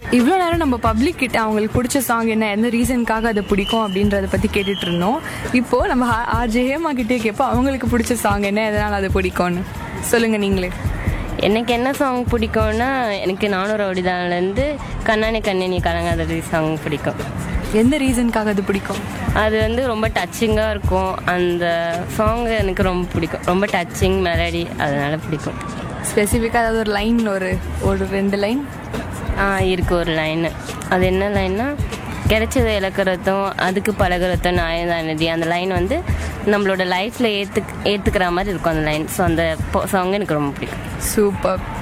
இவ்வளோ நேரம் நம்ம பப்ளிக் கிட்ட அவங்களுக்கு பிடிச்ச சாங் என்ன எந்த ரீசனுக்காக அது பிடிக்கும் அப்படின்றத பற்றி கேட்டுட்டு இருந்தோம் இப்போ நம்ம ஆர்ஜே ஹேமா கிட்டே கேட்போம் அவங்களுக்கு பிடிச்ச சாங் என்ன எதனால் அது பிடிக்கும்னு சொல்லுங்க நீங்களே எனக்கு என்ன சாங் பிடிக்கும்னா எனக்கு நானூறு அப்படிதான்லேருந்து கண்ணானி கண்ணனி கலங்காதடி சாங் பிடிக்கும் எந்த ரீசனுக்காக அது பிடிக்கும் அது வந்து ரொம்ப டச்சிங்காக இருக்கும் அந்த சாங் எனக்கு ரொம்ப பிடிக்கும் ரொம்ப டச்சிங் மெலடி அதனால பிடிக்கும் ஸ்பெசிஃபிக்காக ஏதாவது ஒரு லைன் ஒரு ஒரு ரெண்டு லைன் ஆ இருக்கு ஒரு லைனு அது என்ன லைன்னா கிடைச்சதை இழக்கிறதும் அதுக்கு பழகிறதும் நியாயம் தானதி அந்த லைன் வந்து நம்மளோட லைஃப்பில் ஏற்று ஏற்றுக்கிற மாதிரி இருக்கும் அந்த லைன் ஸோ அந்த சாங் எனக்கு ரொம்ப பிடிக்கும் சூப்பர்